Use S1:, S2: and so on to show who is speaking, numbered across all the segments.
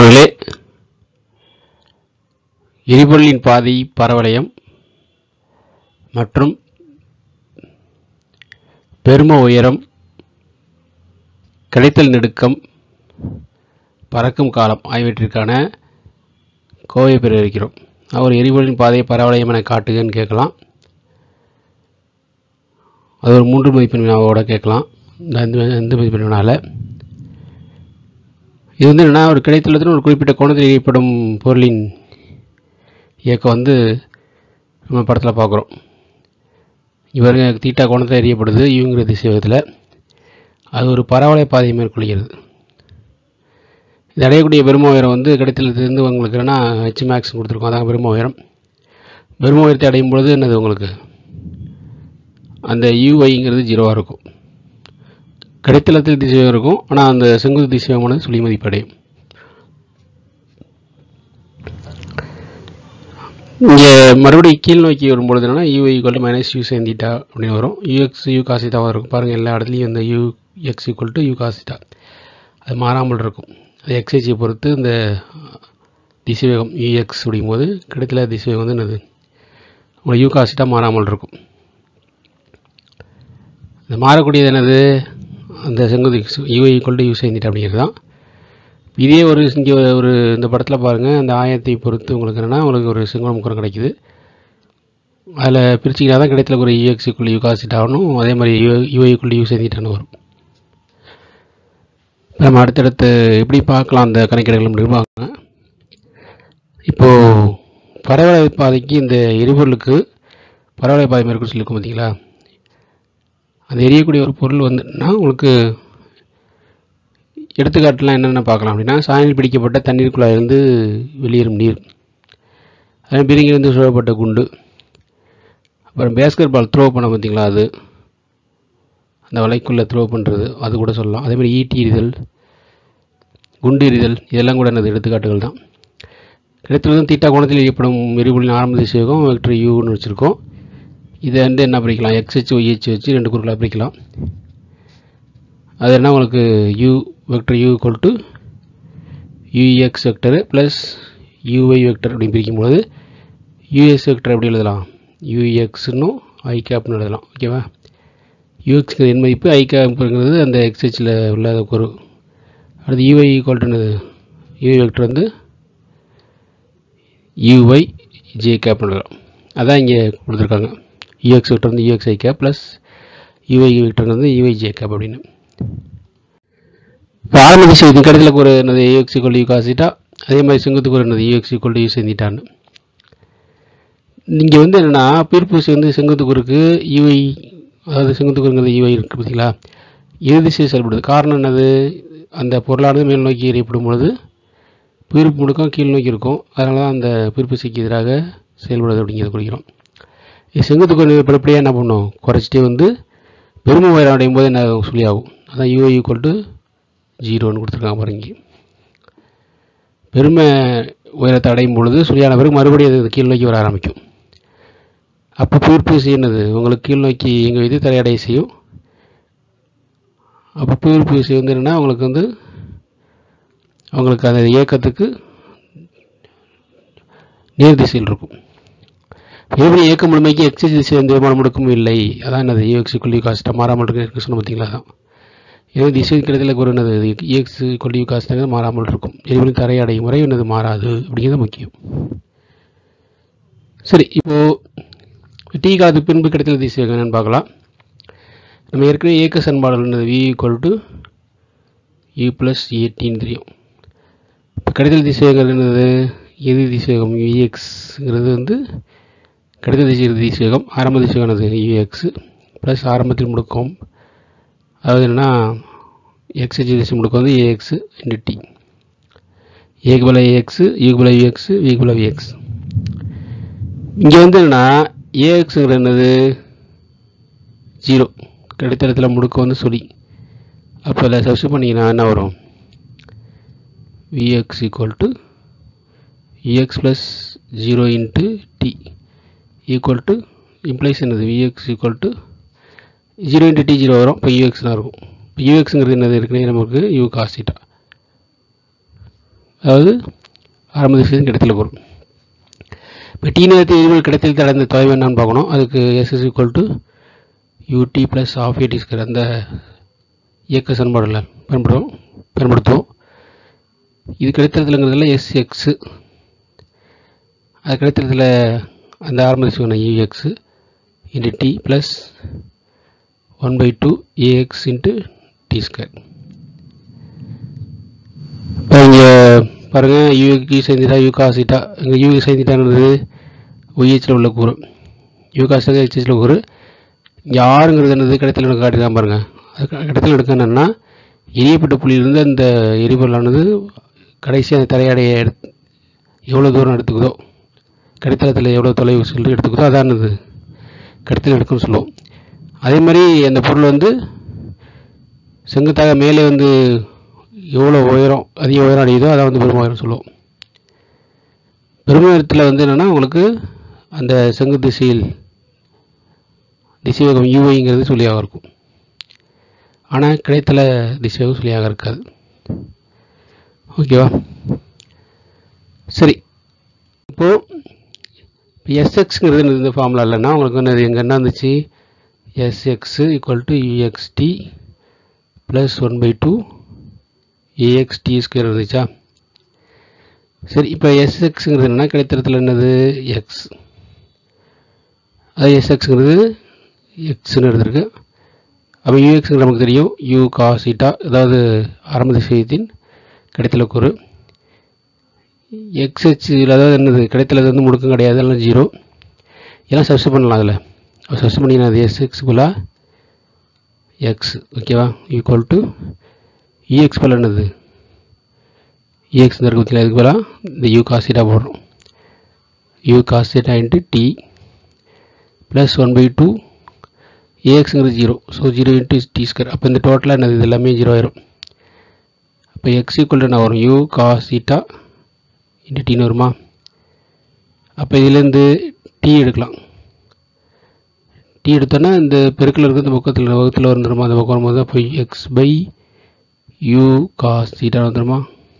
S1: மாணவர்களே எரிபொருளின் பாதை பரவளையம் மற்றும் பெரும உயரம் கிடைத்தல் நெடுக்கம் பறக்கும் காலம் ஆகியவற்றிற்கான கோவை பெற இருக்கிறோம் அவர் எரிபொருளின் பாதையை பரவளையம் என காட்டுகன்னு கேட்கலாம் அது ஒரு மூன்று மதிப்பெண் வினாவோட கேட்கலாம் இந்த இந்த இந்த மதிப்பெண் வினாவில் இது வந்து என்னன்னா ஒரு கிடைத்துள்ளதுன்னு ஒரு குறிப்பிட்ட கோணத்தில் எரியப்படும் பொருளின் இயக்கம் வந்து நம்ம படத்தில் பார்க்குறோம் இவருங்க தீட்டா கோணத்தில் எரியப்படுது இவங்கிற திசைவகத்தில் அது ஒரு பரவலை பாதையை மேற்கொள்கிறது இது அடையக்கூடிய பெரும உயரம் வந்து கிடைத்தலத்திலிருந்து உங்களுக்கு என்னன்னா ஹெச் மேக்ஸ் கொடுத்துருக்கோம் அதான் பெரும உயரம் பெரும உயரத்தை அடையும் பொழுது என்னது உங்களுக்கு அந்த யூஐங்கிறது ஜீரோவாக இருக்கும் கிடைத்தளத்தில் திசைவகம் இருக்கும் ஆனால் அந்த செங்குத்து திசைவகமானது சுழி மதிப்படையும் இங்கே மறுபடியும் கீழ் நோக்கி வரும்பொழுது என்னன்னா u equal minus u sin theta அப்படின்னு வரும் யூஎக்ஸ் யூ காசிட்டாவாக இருக்கும் பாருங்கள் எல்லா இடத்துலையும் இந்த u x equal to you cos theta அது மாறாமல் இருக்கும் அது எக்ஸைச்சியை பொறுத்து இந்த திசைவேகம் யூஎக்ஸ் அப்படிங்கும்போது கிடைத்தல திசைவேகம் வந்து என்னது உங்களுக்கு யூ காசிட்டா மாறாமல் இருக்கும் இந்த மாறக்கூடியது என்னது அந்த செங்குத்து u y equal to u sin theta அப்படிங்கிறது தான் இதே ஒரு இங்கே ஒரு இந்த படத்தில் பாருங்கள் அந்த ஆயத்தை பொறுத்து உங்களுக்கு என்னென்னா உங்களுக்கு ஒரு செங்கோண முக்கரம் கிடைக்குது அதில் பிரிச்சிங்கன்னா தான் கிடைத்துல ஒரு யூஎக்ஸுக்குள்ள யூ காசிட் ஆகணும் அதே மாதிரி யூ யூஐக்குள்ள யூ செஞ்சிட்டான்னு வரும் நம்ம அடுத்தடுத்து எப்படி பார்க்கலாம் அந்த கணக்கீடுகள் அப்படின்னு பார்க்கலாம் இப்போது பரவலை பாதைக்கு இந்த எரிபொருளுக்கு பரவலை பாதை மேற்கொண்டு சொல்லியிருக்கோம் பார்த்தீங்களா அந்த எரியக்கூடிய ஒரு பொருள் வந்துன்னா உங்களுக்கு எடுத்துக்காட்டுலாம் என்னென்ன பார்க்கலாம் அப்படின்னா சாயலில் பிடிக்கப்பட்ட தண்ணீருக்குள்ளாக இருந்து வெளியேறும் நீர் அதே பிரிங்கிலிருந்து சுழப்பட்ட குண்டு அப்புறம் பேஸ்கெட் பால் த்ரோ பண்ண பார்த்தீங்களா அது அந்த வலைக்குள்ளே த்ரோ பண்ணுறது அது கூட சொல்லலாம் அதேமாதிரி ஈட்டி எறிதல் குண்டு எறிதல் இதெல்லாம் கூட என்னது எடுத்துக்காட்டுகள் தான் கிடைத்துள்ளதும் தீட்டா கோணத்தில் ஏற்படும் எரிபொருளின் ஆரம்ப திசையகம் வெக்டர் யூன்னு வச்சுருக்கோம் இதை வந்து என்ன பிரிக்கலாம் எக்ஸ்ஹெச் ஒய்ஹெச் வச்சு ரெண்டு குறுக்களாக பிரிக்கலாம் அது என்ன உங்களுக்கு u vector u equal to u x vector plus u y vector அப்படின்னு பிரிக்கும்போது யூஎஸ் வெக்டர் எப்படி எழுதலாம் யூஎக்ஸ்னும் ஐ கேப்னு எழுதலாம் ஓகேவா யூஎக்ஸ்க்கு என் மதிப்பு ஐ கேப்ங்கிறது அந்த எக்ஸ்ஹெச்சில் உள்ள ஒரு அடுத்து u y equal to u y vector வந்து யூஐ ஜே கேப்னு எழுதலாம் அதான் இங்கே கொடுத்துருக்காங்க யூஎக்ஸ் வெக்டர் வந்து u x i cap plus u y vector வந்து யூஐ ஜே கேப் அப்படின்னு இப்போ ஆரம்ப திசை இது கடைசியில் ஒரு என்னது யூஎக்ஸ் ஈக்குவல் யூ காசிட்டா அதே மாதிரி செங்குத்துக்கு ஒரு என்னது யூஎக்ஸ் ஈக்குவல் யூ செஞ்சிட்டான்னு இங்கே வந்து என்னென்னா பீர்ப்பூசி வந்து செங்குத்துக்குருக்கு யூஐ அதாவது செங்குத்துக்குருங்கிறது யூஐ இருக்குது பார்த்தீங்களா இரு திசை செயல்படுது காரணம் என்னது அந்த பொருளானது மேல் நோக்கி எறியப்படும் பொழுது பீர்ப்பு முடுக்கம் கீழ் நோக்கி இருக்கும் அதனால தான் அந்த பீர்ப்பூசிக்கு எதிராக செயல்படுது அப்படிங்கிறத குறிக்கிறோம் இது செங்குத்துக்கு படிப்படியாக என்ன பண்ணும் குறைச்சிட்டே வந்து பெருமை உயரம் அடையும் போது என்ன சொல்லி ஆகும் அதான் யூஐ ஈக்குவல் டு ஜீரோன்னு கொடுத்துருக்காங்க பாருங்க பெருமை உயரத்தை அடையும் பொழுது சுழியான பிறகு மறுபடியும் அது கீழ் நோக்கி வர ஆரம்பிக்கும் அப்போ பீர்ப்பு என்னது உங்களுக்கு கீழ் நோக்கி எங்கள் இது தரையடைய செய்யும் அப்போ பீர்ப்பு விசை வந்து என்னென்னா உங்களுக்கு வந்து அவங்களுக்கு அந்த இயக்கத்துக்கு நேர் திசையில் இருக்கும் எப்படி இயக்க முழுமைக்கு எக்ஸைஸ் திசை எந்த விமான முடுக்கும் இல்லை அதான் என்னது யூஎக்ஸி கொல்லி காஸ்ட்டாக மாறாமல் இருக்கு சொன்ன பார்த்தீங்களா தான் எனவே திசை கிடைத்தல ஒரு என்னது இஎக்ஸ் கொல்லி காஸ்ட்டாக மாறாமல் இருக்கும் எரிபொருள் தரை அடையும் முறை என்னது மாறாது அப்படிங்கிறது முக்கியம் சரி இப்போது டீ காலத்துக்கு பின்பு கிடைத்தல திசை என்னன்னு பார்க்கலாம் நம்ம ஏற்கனவே இயக்க சன்பாடல் என்னது v equal to you plus ஏட்டின்னு தெரியும் இப்போ கிடைத்தல் திசைங்கிறது என்னது எது திசையகம் யூஎக்ஸ்ங்கிறது வந்து கிடைத்த திசை திசையகம் ஆரம்ப திசையானது யூஎக்ஸ் ப்ளஸ் ஆரம்பத்தில் முடுக்கம் அதாவது என்னென்னா எக்ஸ் திசை முடுக்கம் வந்து ஏஎக்ஸ் இன்டு டி ஏக்கு பல ஏஎக்ஸ் யூக்கு பல யூஎக்ஸ் விக்கு பல விஎக்ஸ் இங்கே வந்து என்னென்னா ஏஎக்ஸுங்கிற என்னது ஜீரோ கிடைத்த இடத்துல முடுக்கம் வந்து சொல்லி அப்போ அதில் சப்ஸ்ட் பண்ணிங்கன்னா என்ன வரும் vx equal to ex plus 0 into t equal to implies என்னது vx equal to 0 into t 0 வரும் இப்போ ux தான் இருக்கும் இப்போ யூஎக்ஸுங்கிறது என்னது இருக்குன்னே நமக்கு யூ காஸ் தீட்டா அதாவது ஆரம்ப திசையின் கிடைத்தல கூறு இப்போ டி நேரத்தில் எரிபொருள் கிடைத்தல் அடைந்த தொலைவு என்னன்னு பார்க்கணும் அதுக்கு s is equal to யூடி plus half a t square அந்த இயக்க சமன்பாடில் பயன்படுத்தும் பயன்படுத்துவோம் இது கிடைத்ததுலங்கிறதுல எஸ் எக்ஸு அது கிடைத்ததுல அந்த ஆரம்ப திசையான u x into D plus one by two a x into D square இப்போ இங்கே பாருங்கள் யூ சைந்திட்டா யூ காசிட்டா இங்கே யூ சைந்திட்டாங்கிறது ஒய்ஹெச்சில் உள்ள கூறு யூ காசிட்டா ஹெச்ஹெச்சில் கூறு இங்கே ஆறுங்கிறது என்னது கிடைத்தல் எடுக்க காட்டிதான் பாருங்கள் அது கிடைத்தல் எடுக்க என்னென்னா எரியப்பட்ட புள்ளியிலிருந்து அந்த எரிபொருளானது கடைசி அந்த தரையடைய எடுத்து எவ்வளோ தூரம் எடுத்துக்குதோ கடித்தளத்தில் எவ்வளோ தொலைவு சொல்லி எடுத்துக்குதோ அதானது கடத்தல் எடுக்கும்னு சொல்லுவோம் அதே மாதிரி அந்த பொருள் வந்து செங்குத்தாக மேலே வந்து எவ்வளோ உயரம் அதிக உயரம் அடையுதோ அதை வந்து பெரும் உயரம் சொல்லுவோம் பெரும் உயரத்தில் வந்து என்னென்னா உங்களுக்கு அந்த செங்கு திசையில் திசைவேகம் யூஐங்கிறது சொல்லியாக இருக்கும் ஆனால் கிடைத்தல திசைவேகம் சொல்லியாக இருக்காது ஓகேவா சரி இப்போது இப்போ எஸ்எக்ஸுங்கிறது இந்த ஃபார்முலா இல்லைன்னா உங்களுக்கு வந்து எங்கே என்ன இருந்துச்சு s x equal to u x t plus one by two a x t square இருந்துச்சா சரி இப்போ எஸ்எக்ஸுங்கிறது என்னன்னா கிடைத்திரத்தில் என்னது எக்ஸ் அது எஸ்எக்ஸுங்கிறது எக்ஸ்னு எடுத்திருக்கு அப்போ யூஎக்ஸுங்கிறது நமக்கு தெரியும் யூ காசிட்டா அதாவது ஆரம்ப திசையத்தின் கிடைத்தல கூறு எக்ஸ்ஹெச் அதாவது என்னது கிடைத்தல வந்து முடுக்கம் கிடையாது எல்லாம் ஜீரோ எல்லாம் சப்ஸ்ட் பண்ணலாம் அதில் சப்ஸ்ட் பண்ணிங்கன்னா அது எஸ் எக்ஸ் போல எக்ஸ் ஓகேவா ஈக்குவல் டு இஎக்ஸ் போல என்னது இஎக்ஸ் இருக்கு பார்த்தீங்களா இதுக்கு போல இந்த யூ காசிட்டா போடுறோம் U cos theta into D plus one by two ஏஎக்ஸுங்கிறது zero so zero into D square அப்போ இந்த டோட்டலாக என்னது இது எல்லாமே ஜீரோ ஆயிரும் அப்போ எக்ஸ் ஈக்குவல் என்ன வரும் யூ காசிட்டா இன்ட்டு டின்னு வருமா அப்போ இதுலேருந்து டி எடுக்கலாம் டி எடுத்தோன்னா இந்த பெருக்கில் இருக்க இந்த பக்கத்தில் வகுத்தில் வந்துடுமா அந்த பக்கம் வரும்போது அப்போ X by U cos theta வந்துடுமா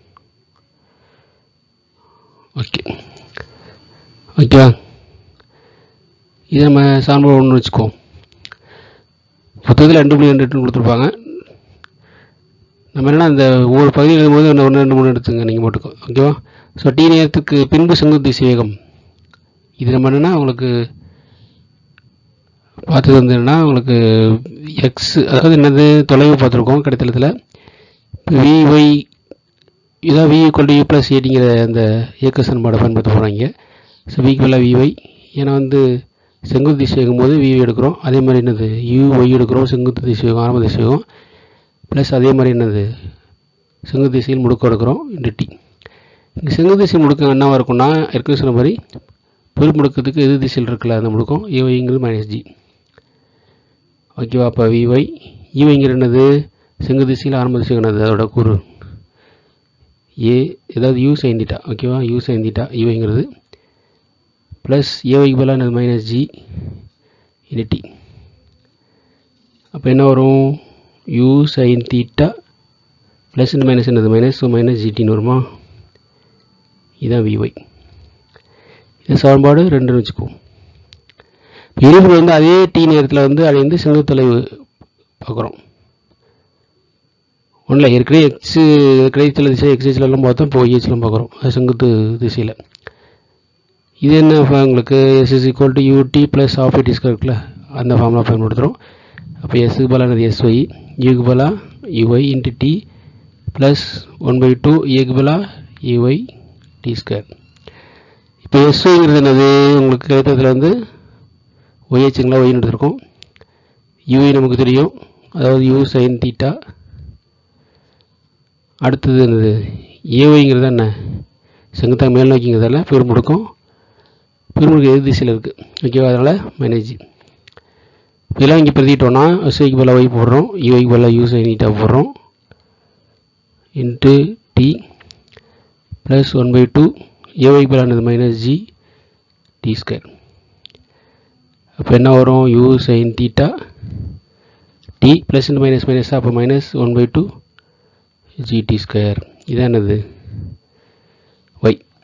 S1: ஓகே ஓகேவா இது நம்ம சான்பாடு ஒன்று வச்சுக்கோ புத்தகத்தில் ரெண்டு புள்ளி ரெண்டு எட்டுன்னு கொடுத்துருப்பாங்க நம்ம என்னென்னா அந்த ஒவ்வொரு பகுதியில் எழுதும்போது ஒன்று ஒன்று ரெண்டு மூணு எடுத்துங்க நீங்கள் போட்டுக்கோ ஓகேவா ஸோ டி நேரத்துக்கு பின்பு செங்குத்து திசை வேகம் இது நம்ம என்னென்னா உங்களுக்கு பார்த்தது வந்து என்னென்னா உங்களுக்கு எக்ஸ் அதாவது என்னது தொலைவு பார்த்துருக்கோம் கிடைத்தலத்தில் விஒய் இதான் V equal to you plus ஏடிங்கிற அந்த இயக்க சன்பாடை பயன்படுத்த போகிறாங்க ஸோ விக்கு பதிலாக விஒய் ஏன்னா வந்து செங்குத்து திசை வேகும்போது வி எடுக்கிறோம் அதே மாதிரி என்னது யூ ஒய் எடுக்கிறோம் செங்குத்து திசை வேகம் ஆரம்ப திசை வேகம் ப்ளஸ் அதே மாதிரி என்னது செங்குத்து திசையில் முடுக்கம் எடுக்கிறோம் இன்டு டி இங்கே செங்குத்து திசை முடுக்கம் என்னவாக இருக்கும்னா ஏற்கனவே சொன்ன மாதிரி பெரு முடுக்கத்துக்கு எது திசையில் இருக்குல்ல அந்த முடுக்கம் ஏஒய்ங்கிறது மைனஸ் ஜி ஓகேவா அப்போ விஒய் ஈவைங்கிற என்னது செங்கு திசையில் ஆரம்ப திசை என்னது அதோட கூறு ஏ ஏதாவது யூ சைந்திட்டா ஓகேவா யூ சைந்திட்டா ஈவைங்கிறது ப்ளஸ் ஏஒய்க்கு பதிலாக என்னது மைனஸ் ஜி இன்டி அப்போ என்ன வரும் யூ சைன் தீட்டா ப்ளஸ் இந்த மைனஸ் என்னது மைனஸ் ஸோ மைனஸ் ஜிடின்னு வருமா இதுதான் விஒய் இது சமன்பாடு ரெண்டுன்னு வச்சுக்குவோம் எரிபொருள் வந்து அதே டி நேரத்தில் வந்து அடைந்து செங்குத்து தொலைவு பார்க்குறோம் ஒன்றில் ஏற்கனவே எக்ஸு கிடைத்தல திசை எக்ஸிஸ்லாம் பார்த்தோம் இப்போ ஒய்ஹெச்லாம் பார்க்குறோம் அது செங்குத்து திசையில் இது என்ன உங்களுக்கு S is equal to யூடி plus of it இஸ்க்கு இருக்குல்ல அந்த ஃபார்முலா பயன்படுத்துகிறோம் அப்போ எஸ்க்கு பதிலாக எஸ்ஒய் யூக்கு பதிலாக U Y into D plus one by two ஏக்கு பதிலாக யூஒய் டி ஸ்கொயர் இப்போ எஸ்ஒய்ங்கிறது என்னது உங்களுக்கு கிடைத்ததில் வந்து ஒய்ஹெச்சுங்களா ஒய்னு எடுத்திருக்கோம் யூஐ நமக்கு தெரியும் அதாவது யூ சைன் தீட்டா அடுத்தது என்னது ஏஒய்ங்கிறது என்ன செங்குத்தாக மேல் நோக்கிங்கிறதால பெருமுடுக்கம் பெருமுடுக்கம் எது திசையில் இருக்குது ஓகேவா அதனால் மைனஸ் இதெல்லாம் இங்கே பிரதிட்டோம்னா எஸ்ஐக்கு பதிலாக ஒய் போடுறோம் யூஐக்கு பதிலாக யூ சைன் தீட்டா போடுறோம் into D plus one by two ஏஒய்க்கு பதிலாக என்னது மைனஸ் ஜி டி ஸ்கொயர் அப்போ என்ன வரும் U sine theta T plus into minus minus அப்போ minus one by two G T square இதான் என்னது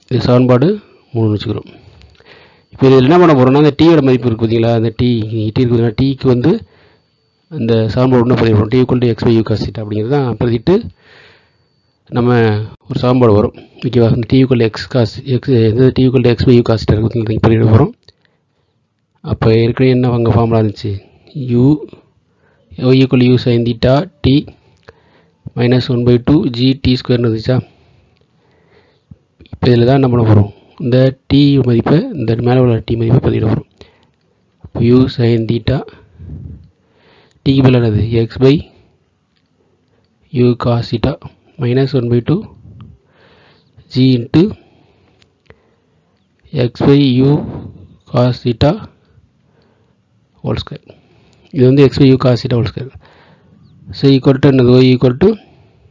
S1: இது சமன்பாடு மூணுன்னு வச்சுக்கிறோம் இப்போ இதில் என்ன பண்ண போகிறோம்னா அந்த டீயோட மதிப்பு இருக்குது பார்த்தீங்களா அந்த டீ டீ இருக்குதுன்னா டீக்கு வந்து அந்த சமன்பாடு ஒன்று பண்ணிடுவோம் T equal to X by U cos theta அப்படிங்கிறது தான் பிரதிட்டு நம்ம ஒரு சமன்பாடு வரும் ஓகேவா இந்த T equal X cos X எந்த T equal to X by U cos theta இருக்குது பண்ணிட போகிறோம் அப்போ ஏற்கனவே என்ன அங்கே ஃபார்முலா இருந்துச்சு U Y equal U sine theta T minus one by two G T ஸ்கொயர்னு இருந்துச்சா இப்போ இதில் தான் என்ன பண்ண போகிறோம் இந்த டி மதிப்பை இந்த மேலே உள்ள டி மதிப்பை பதிவிட போகிறோம் இப்போ யூ சைன் தீட்டா டிக்கு பதில் என்னது X by U cos theta minus one by two G into X by U cos theta whole square இது வந்து X by U cos theta whole square so equal to என்னது Y equal to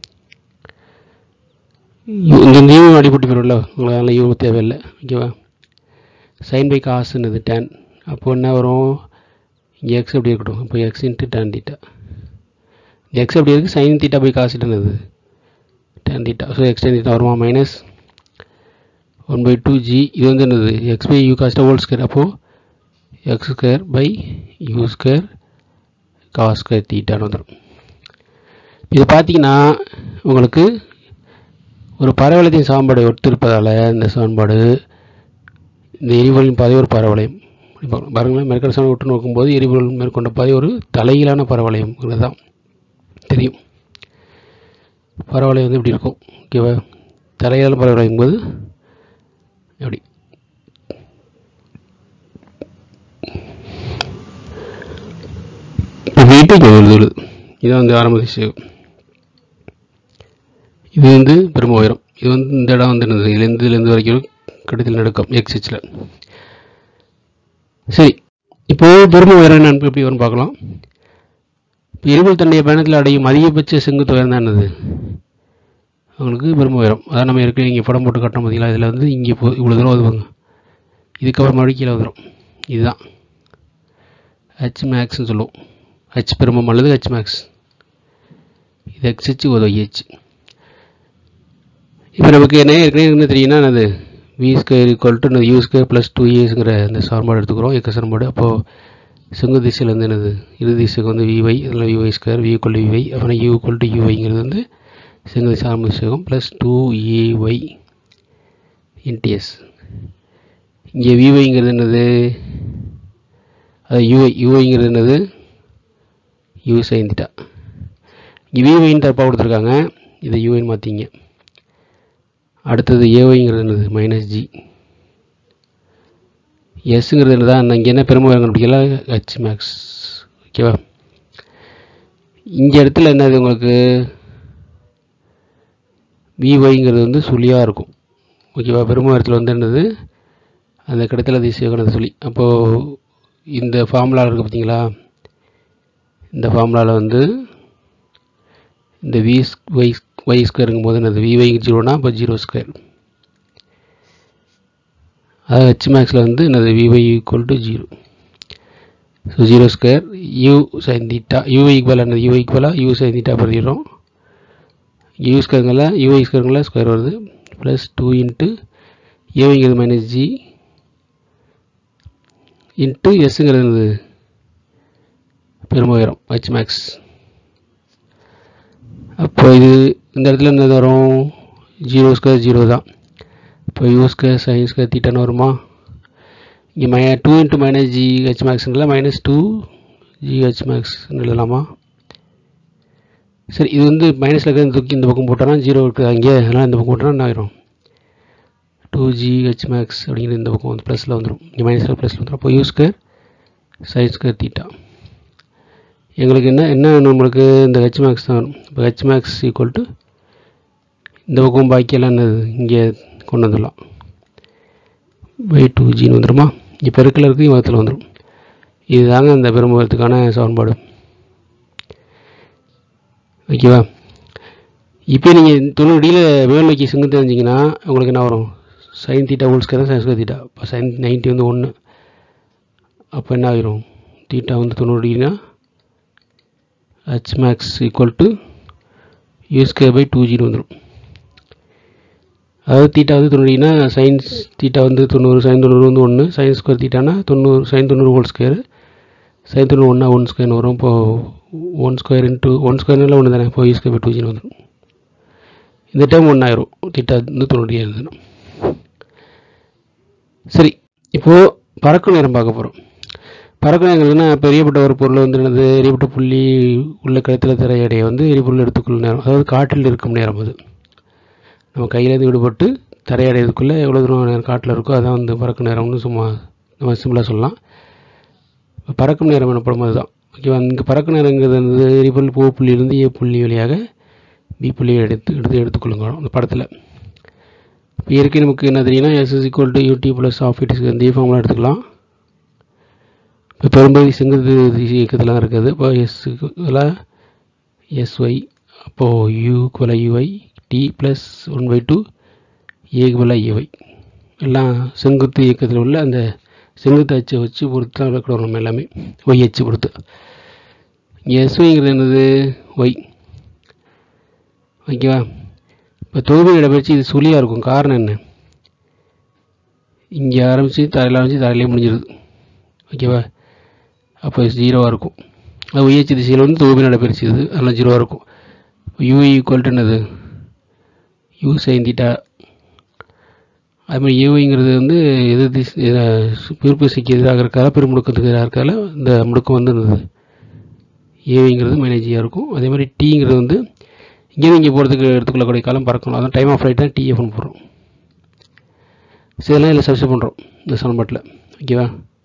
S1: இங்கே இந்த you அடிப்பட்டு போயிடும்ல உங்களுக்கு அதனால் you தேவையில்லை ஓகேவா சைன் பை காசுன்னது டேன் அப்போ என்ன வரும் இங்கே எக்ஸ் எப்படி இருக்கட்டும் இப்போ X into tan theta X எப்படி இருக்குது சைன் தீட்டா பை காசு என்னது tan theta so X tan theta வருமா minus one by two G இது வந்து என்னது X by U cos theta whole square அப்போது X square by U square cos square தீட்டான்னு வந்துடும் இது பார்த்தீங்கன்னா உங்களுக்கு ஒரு பரவளையத்தின் சமன்பாடு ஒட்டு இருப்பதால் இந்த சமன்பாடு இந்த எரிபொருளின் பாதை ஒரு பரவளையம் பாருங்களேன் மேற்கொண்ட சமன் ஒட்டு நோக்கும்போது எரிபொருள் மேற்கொண்ட பாதை ஒரு தலையிலான பரவளையம் தான் தெரியும் பரவளையம் வந்து இப்படி இருக்கும் ஓகேவா தலையிலான பரவளையம் போது எப்படி இப்போ வீட்டுக்கு எழுதுறது இதான் வந்து ஆரம்ப திசை இது வந்து பெரும உயரம் இது வந்து இந்த இடம் வந்து என்னது இதுலேருந்து இதுலேருந்து வரைக்கும் கட்டத்தில் நடுக்கம் எக்ஸ் ஹெச்சில் சரி இப்போது பெரும உயரம் என்ன எப்படி வரும்னு பார்க்கலாம் இப்போ எரிபொருள் தன்னுடைய பயணத்தில் அடையும் அதிகபட்ச செங்குத்து உயரம் தான் என்னது அவங்களுக்கு பெரும உயரம் அதான் நம்ம ஏற்கனவே இங்கே படம் போட்டு கட்டணும் பார்த்தீங்களா இதில் வந்து இங்கே போ இவ்வளோ தூரம் வருவாங்க இதுக்கப்புறம் மறுபடியும் கீழே வந்துடும் இதுதான் ஹெச் மேக்ஸ்னு சொல்லுவோம் ஹெச் பெருமம் அல்லது ஹெச் மேக்ஸ் இது எக்ஸ் ஹெச் ஒரு ஒய்ஹெச் இப்போ நமக்கு என்ன ஏற்கனவே என்ன தெரியும்னா அது V square equal to U square plus two இயர்ஸுங்கிற இந்த சமன்பாடு எடுத்துக்கிறோம் எக்க சமன்பாடு அப்போது செங்கு திசையில் வந்து என்னது இரு திசைக்கு வந்து விஒய் அதில் V Y square V equal to V Y அப்புறம் யூ ஈக்குவல் டு யூஒய்ங்கிறது வந்து செங்கு திசை ஆரம்ப திசைகம் ப்ளஸ் டூ ஏஒய் இன்டிஎஸ் இங்கே விஒய்ங்கிறது என்னது அது யூஐ யூஐங்கிறது என்னது யூ சைன் தீட்டா இங்கே விஒய்ன்னு தப்பாக கொடுத்துருக்காங்க இதை யூஐன்னு மாற்றிங்க அடுத்தது ஏஒய்ங்கிறது என்னது மைனஸ் ஜி எஸ்ஸுங்கிறது என்ன தான் இங்கே என்ன பெருமை கண்டுபிடிக்கல ஹெச் மேக்ஸ் ஓகேவா இங்கே இடத்துல என்னது உங்களுக்கு விஒய்ங்கிறது வந்து சுழியாக இருக்கும் ஓகேவா பெருமை இடத்துல வந்து என்னது அந்த கிடத்தில் அதிசயகனது சொல்லி அப்போது இந்த ஃபார்முலாவில் இருக்குது பார்த்தீங்களா இந்த ஃபார்முலாவில் வந்து இந்த வி ஒய் ஒய் ஸ்கொயருங்கும் போது என்னது விஒய் ஜீரோனா அப்போ ஜீரோ ஸ்கொயர் அதாவது ஹெச் மேக்ஸில் வந்து என்னது V Y equal to zero so zero square U sine theta U I equal என்னது யூஐ ஈக்குவலாக யூ சைன் தீட்டா படுத்திடுறோம் யூ ஸ்கொயருங்கள யூஐ ஸ்கொயருங்கள ஸ்கொயர் வருது ப்ளஸ் டூ இன்ட்டு ஏஐங்கிறது மைனஸ் ஜி இன்ட்டு எஸ்ஸுங்கிறது பெரும உயரம் ஹெச் மேக்ஸ் அப்போ இது இந்த இடத்துல என்ன வரும் ஜீரோ ஸ்கொயர் ஜீரோ தான் இப்போ யூ ஸ்கொயர் சைன் ஸ்கொயர் தீட்டான்னு வருமா இங்கே my two into minus G H மேக்ஸுங்களா minus two G H max எழுதலாமா சரி இது வந்து மைனஸில் இருக்கிற தூக்கி இந்த பக்கம் போட்டோன்னா ஜீரோ இருக்குது அங்கே அதனால் இந்த பக்கம் போட்டோன்னா என்ன ஆயிரும் டூ ஜி ஹெச் மேக்ஸ் அப்படிங்கிற இந்த பக்கம் வந்து ப்ளஸில் வந்துடும் இங்கே மைனஸில் ப்ளஸில் வந்துடும் அப்போ U square sine square theta எங்களுக்கு என்ன என்ன வேணும் நம்மளுக்கு இந்த ஹெச் மேக்ஸ் தான் வேணும் இப்போ ஹெச் மேக்ஸ் ஈக்குவல் டு இந்த பக்கம் பாக்கியெல்லாம் என்னது இங்கே கொண்டு வந்துடலாம் பை டூ ஜின்னு வந்துடுமா இங்கே பெருக்கில் இருக்குது இவத்தில் வந்துடும் இதுதாங்க இந்த பெரும்புறத்துக்கான சமன்பாடு ஓகேவா இப்போ நீங்கள் தொண்ணூறு டிகிரியில் மேல் நோக்கி செங்கு தெரிஞ்சிங்கன்னா உங்களுக்கு என்ன வரும் சைன் தீட்டா ஹோல் ஸ்கொயர் தான் சைன் ஸ்கொயர் தீட்டா இப்போ சைன் நைன்ட்டி வந்து ஒன்று அப்போ என்ன ஆகிரும் தீட்டா வந்து தொண்ணூறு டிகிரினா H max equal to U square by two zero வந்துடும் அதாவது தீட்டா வந்து தொண்ணூறுனா சயின்ஸ் தீட்டா வந்து தொண்ணூறு சைன் தொண்ணூறு வந்து ஒன்று சைன் ஸ்கொயர் தீட்டானா தொண்ணூறு சைன் தொண்ணூறு ஹோல் ஸ்கொயர் சைன் தொண்ணூறு ஒன்றா ஒன் ஸ்கொயர்னு வரும் இப்போது ஒன் ஸ்கொயர் இன்ட்டு ஒன் ஸ்கொயர்னால ஒன்று தானே இப்போ யூ ஸ்கொயர் டூ ஜின்னு வந்துடும் இந்த டைம் ஒன்றாயிரும் தீட்டா வந்து தொண்ணூறு இருந்ததுன்னா சரி இப்போது பறக்கும் நேரம் பார்க்க போகிறோம் பறக்கும் நேரங்கள்னா இப்போ எரியப்பட்ட ஒரு பொருள் வந்து என்னது எரியப்பட்ட புள்ளி உள்ள கழுத்தில் திரை எடையை வந்து எரிபொருள் எடுத்துக்கொள்ளும் நேரம் அதாவது காற்றில் இருக்கும் நேரம் அது நம்ம கையிலேருந்து விடுபட்டு தரையடைறதுக்குள்ளே எவ்வளோ தூரம் நேரம் காட்டில் இருக்கோ அதான் வந்து பறக்கும் நேரம்னு சும்மா நம்ம சிம்பிளாக சொல்லலாம் இப்போ பறக்கும் நேரம் எனப்படும் அதுதான் ஓகேவா இங்கே பறக்கும் நேரங்கிறது வந்து எரிபொருள் பூ புள்ளியிலிருந்து ஏ புள்ளி வழியாக பி புள்ளியை எடுத்து எடுத்து எடுத்துக்கொள்ளுங்க அந்த படத்தில் இப்போ இயற்கை நமக்கு என்ன தெரியும்னா S is equal to யூடி plus of it இந்த ஃபார்ம்லாம் எடுத்துக்கலாம் இப்போ பெரும்பகுதி செங்குத்து இயக்கத்தில் தான் இருக்குது இப்போ எஸ்ஸுக்கு பதிலாக எஸ்ஒய் அப்போது யூக்கு பதிலாக U I T plus one by two ஏக்கு பதிலாக ஏஒய் எல்லாம் செங்குத்து இயக்கத்தில் உள்ள அந்த செங்குத்து அச்சை வச்சு பொறுத்து தான் விளக்கிடுவோம் நம்ம எல்லாமே ஒய் அச்சு பொறுத்து இங்கே எஸ்ஒய்ங்கிறது என்னது ஒய் ஓகேவா இப்போ தொகுதி இடப்பெயர்ச்சி இது சுழியாக இருக்கும் காரணம் என்ன இங்கே ஆரம்பித்து தரையில் ஆரம்பித்து தரையிலே முடிஞ்சிருது ஓகேவா அப்போ ஜீரோவாக இருக்கும் அது உயர்ச்சி திசையில் வந்து தொகுதி நடைபெறுச்சு இது அதெல்லாம் ஜீரோவாக இருக்கும் யூ ஈக்குவல் என்னது யூ சைன் தீட்டா அது மாதிரி யூஐங்கிறது வந்து எது திசை பிற்பதிசைக்கு எதிராக இருக்கால பெருமுடுக்கத்துக்கு எதிராக இருக்கால இந்த முடுக்கம் வந்து இருந்தது ஏவிங்கிறது மைனஸ் ஜியாக இருக்கும் அதே மாதிரி டீங்கிறது வந்து இங்கேருந்து இங்கே போகிறதுக்கு எடுத்துக்கொள்ளக்கூடிய காலம் பறக்கணும் அதான் டைம் ஆஃப் ரைட் தான் டிஎஃப்னு போடுறோம் சரி இதெல்லாம் இதில் சப்ஸ்ட் பண்ணுறோம் இந்த சமன்பாட்டில் ஓகேவா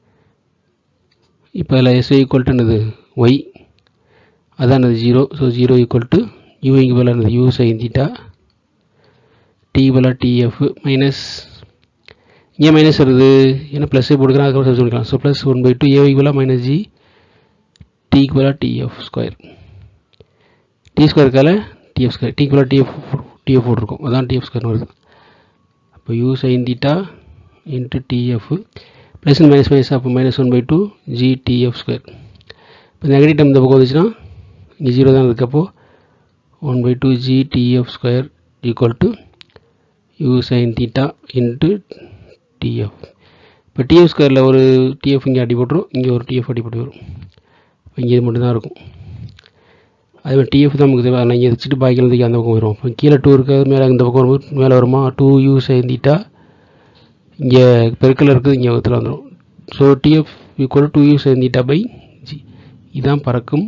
S1: இப்போ இதில் எஸ் ஈக்குவல் டு என்னது ஒய் அதான் என்னது zero so zero equal to U இங்கே பதிலாக என்னது யூ சைன் தீட்டா டி பதிலாக டிஎஃப் மைனஸ் இங்கே மைனஸ் வருது ஏன்னா ப்ளஸ்ஸே போட்டுக்கிறேன் அதுக்கப்புறம் சப்ஸ்ட் பண்ணிக்கலாம் so plus one by two A பதிலாக மைனஸ் ஜி டிக்கு பதிலாக டிஎஃப் ஸ்கொயர் டி ஸ்கொயருக்கால டிஎஃப் ஸ்கொயர் டிக்கு பதிலாக டிஎஃப் டிஎஃப் போட்டிருக்கோம் அதான் டிஎஃப் ஸ்கொயர் வருது அப்போ U sine theta into T F plus minus minus அப்போ minus one by two G T F square இப்போ நெகட்டிவ் டைம் இந்த பக்கம் வந்துச்சுன்னா இங்கே ஜீரோ தான் இருக்கப்போ one by two G T F square equal to U sine theta into T F இப்போ டிஎஃப் ஸ்கொயரில் ஒரு டிஎஃப் இங்கே அடி போட்டுரும் இங்கே ஒரு டிஎஃப் அடி போட்டு வரும் இப்போ இங்கே இது மட்டும்தான் இருக்கும் அதே மாதிரி டிஎஃப் தான் நமக்கு தேவை ஆனால் இங்கே வச்சுட்டு பாக்கி எழுதிக்கு அந்த பக்கம் வரும் இப்போ கீழே டூ இருக்காது மேலே இந்த பக்கம் வரும்போது மேலே வருமா டூ யூ சைன் தீட்டா இங்கே பெருக்கல் இருக்குது இங்கே இடத்துல வந்துடும் so T F equal two U sine theta by G இதுதான் பறக்கும்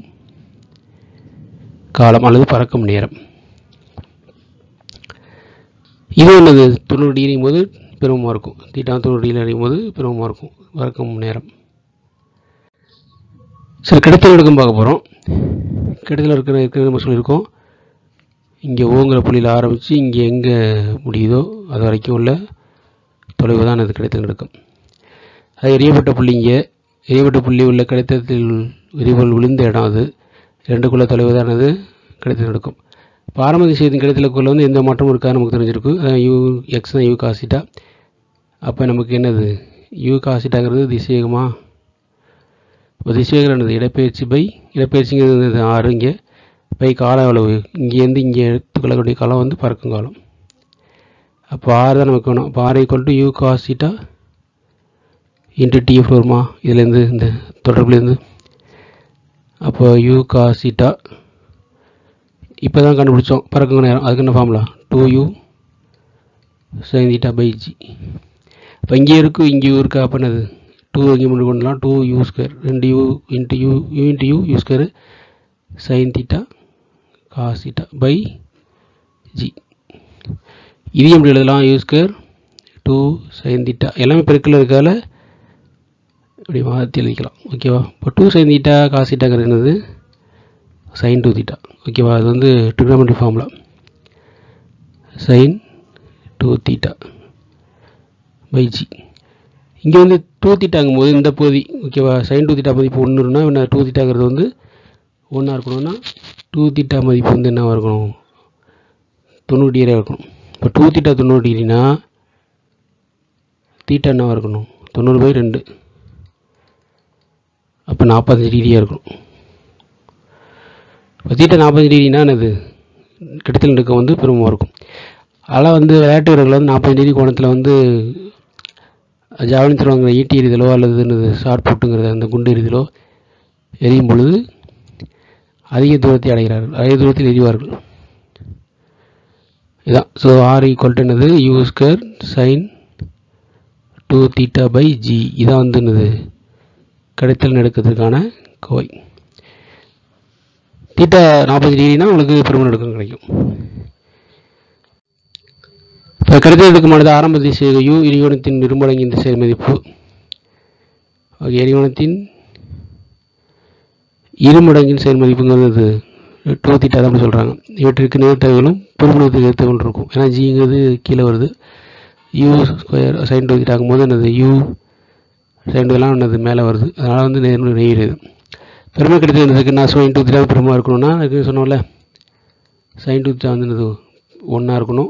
S1: காலம் அல்லது பறக்கும் நேரம் இது என்னது தொண்ணூறு டிகிரியும் போது பெருமமாக இருக்கும் தீட்டா தொண்ணூறு டிகிரி அடையும் போது பெருமமாக இருக்கும் பறக்கும் நேரம் சரி கிடைத்தல் எடுக்கும் பார்க்க போகிறோம் கிடைத்தல் இருக்கிற இருக்கிற நம்ம சொல்லியிருக்கோம் இங்கே ஓங்கிற புள்ளியில் ஆரம்பித்து இங்கே எங்கே முடியுதோ அது வரைக்கும் உள்ள தொலைவு தான் அது கிடைத்தல் எடுக்கும் அது எரியப்பட்ட புள்ளி இங்கே எரியப்பட்ட புள்ளி உள்ள கிடைத்தத்தில் எரிபொருள் விழுந்த இடம் அது ரெண்டுக்குள்ள தொலைவு தான் அது கிடைத்தல் எடுக்கும் இப்போ ஆரம்ப திசையத்தின் கிடைத்தலுக்குள்ள வந்து எந்த மாற்றமும் இருக்காது நமக்கு தெரிஞ்சிருக்கு அதான் யூ எக்ஸ் தான் யூ காசிட்டா அப்போ நமக்கு என்னது யூ காசிட்டாங்கிறது திசையகமா இப்போ திசையகம் என்னது இடப்பெயர்ச்சி பை இடப்பெயர்ச்சிங்கிறது ஆறு இங்கே பை கால அளவு இங்கேருந்து இங்கே எடுத்துக்கொள்ளக்கூடிய காலம் வந்து பறக்கும் காலம் அப்போ ஆறு தான் நமக்கு வேணும் அப்போ R equal to you cos theta into T F வருமா இதுலேருந்து இந்த தொடர்புலேருந்து அப்போ யூ காசிட்டா இப்போ தான் கண்டுபிடிச்சோம் பறக்குங்க நேரம் அதுக்கு என்ன formula two U sine theta by G இப்போ இங்கே இருக்குது இங்கேயும் இருக்கா அப்போ என்னது டூ இங்கே முன்னாடி கொண்டுலாம் டூ யூ ஸ்கொயர் ரெண்டு U into U U into U U square sine theta cos theta by G இதையும் எப்படி எழுதலாம் U square two sine theta எல்லாமே பெருக்கில் இருக்கால இப்படி மாற்றி எழுதிக்கலாம் ஓகேவா இப்போ டூ சைன் தீட்டா காஸ் தீட்டாங்கிறது என்னது சைன் டூ தீட்டா ஓகேவா அது வந்து trigonometry formula sine two theta by G இங்கே வந்து டூ தீட்டாங்கும் போது இந்த பகுதி ஓகேவா சைன் டூ தீட்டா மதிப்பு ஒன்றுனா என்ன டூ தீட்டாங்கிறது வந்து ஒன்றா இருக்கணும்னா டூ தீட்டா மதிப்பு வந்து என்னவாக இருக்கணும் தொண்ணூறு டிகிரியாக இருக்கணும் இப்போ டூ தீட்டா தொண்ணூறு டிகிரினா தீட்டா என்னவாக இருக்கணும் தொண்ணூறு பை ரெண்டு அப்போ நாற்பத்தஞ்சு டிகிரியாக இருக்கணும் இப்போ தீட்டா நாற்பது டிகிரினா என்னது கிடைத்தல் நடுக்கம் வந்து பெருமமாக இருக்கும் அதெல்லாம் வந்து விளையாட்டு வீரர்கள் வந்து நாற்பது டிகிரி கோணத்தில் வந்து ஜாவலின் த்ரோங்கிற ஈட்டி எறிதலோ அல்லது என்னது ஷார்ட் புட்டுங்கிறது அந்த குண்டு எறிதலோ எறியும் பொழுது அதிக தூரத்தை அடைகிறார்கள் அதிக தூரத்தில் எறிவார்கள் இதான் ஸோ ஆர் ஈக்குவல் டு என்னது U square sine two theta by G இதான் வந்து என்னது கிடைத்தல் நடுக்கத்திற்கான கோவை தீட்டா நாற்பது டிகிரினா உங்களுக்கு பெரும நடுக்கம் கிடைக்கும் இப்போ கிடைத்தல் நடுக்கமானது ஆரம்ப திசை யூ எரிகோணத்தின் இருமடங்கின் திசை மதிப்பு ஓகே எரிகோணத்தின் இருமடங்கின் செயல் மதிப்புங்கிறது டூ தீட்டா தான் சொல்கிறாங்க இவற்றிற்கு நிகழ்த்தகங்களும் பெருமணத்துக்கு நிகழ்த்தகங்கள் இருக்கும் ஏன்னா ஜிங்கிறது கீழே வருது யூ ஸ்கொயர் சைன் டூ தீட்டாகும் போது என்னது யூ சைன் டூலாம் என்னது மேலே வருது அதனால் வந்து நேர் நெய்கிறது பெருமை கிடைத்ததுக்கு நான் சைன் டூ தீட்டா பெருமா இருக்கணும்னா அதுக்கு சொன்னோம்ல சைன் டூ தீட்டா வந்து என்னது ஒன்றா இருக்கணும்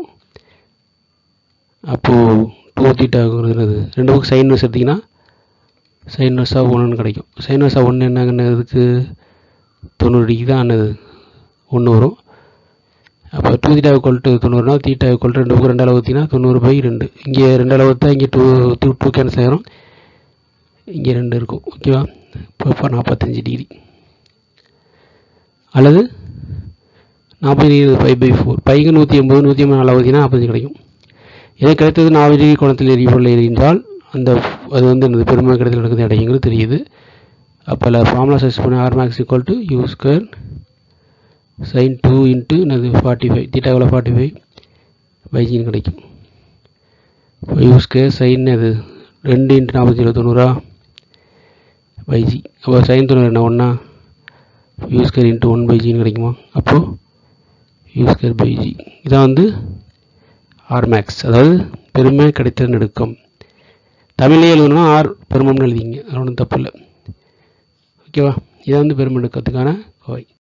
S1: அப்போது டூ தீட்டாங்கிறது என்னது ரெண்டு பக்கம் சைன் வஸ் எடுத்திங்கன்னா சைன் வர்ஸாக ஒன்றுன்னு கிடைக்கும் சைன் வர்ஸாக ஒன்று என்னங்கிறதுக்கு தொண்ணூறு டிகிரி தான் என்னது ஒன்று வரும் அப்போ டூ தீட்டா கொல்ட்டு தொண்ணூறுனா தீட்டா கொல்ட்டு ரெண்டு பக்கம் ரெண்டு அளவு ஊற்றினா தொண்ணூறு பை ரெண்டு இங்கே ரெண்டு அளவு ஊற்றா இங்கே டூ டூ டூ கேன்சல் ஆயிரும் இங்கே ரெண்டு இருக்கும் ஓகேவா இப்போ நாற்பத்தஞ்சு டிகிரி அல்லது நாற்பது டிகிரி ஃபைவ் பை ஃபோர் பைக்கு நூற்றி எண்பது நூற்றி ஐம்பது அளவு ஊற்றினா நாற்பத்தஞ்சு கிடைக்கும் இதே கிடைத்தது நாலு டிகிரி கோணத்தில் எரிபொருள் எரிந்தால் அந்த அது வந்து எனது பெருமை கிடைத்தல் நடக்குது அடையுங்கிறது தெரியுது அப்போ இல்லை ஃபார்முலா சர்ச் பண்ண R max equal to U square sine two into என்னது ஃபார்ட்டி ஃபைவ் தீட்டாவில் ஃபார்ட்டி ஃபைவ் பைஜின்னு கிடைக்கும் இப்போ யூ ஸ்கொயர் சைன் அது ரெண்டு இன்ட்டு நாற்பத்தி ஏழு தொண்ணூறா பைஜி அப்போ சைன் தொண்ணூறு என்ன ஒன்றா யூ ஸ்கொயர் இன்ட்டு ஒன் பைஜின்னு கிடைக்குமா அப்போது யூ ஸ்கொயர் பைஜி இதான் வந்து ஆர் மேக்ஸ் அதாவது பெருமை கிடைத்தல் நெடுக்கம் தமிழ்லேயே எழுதணும்னா ஆர் பெருமம்னு எழுதிங்க அது ஒன்றும் தப்பு இல்லை ஓகேவா இதை வந்து பெருமை நெடுக்கத்துக்கான கோவை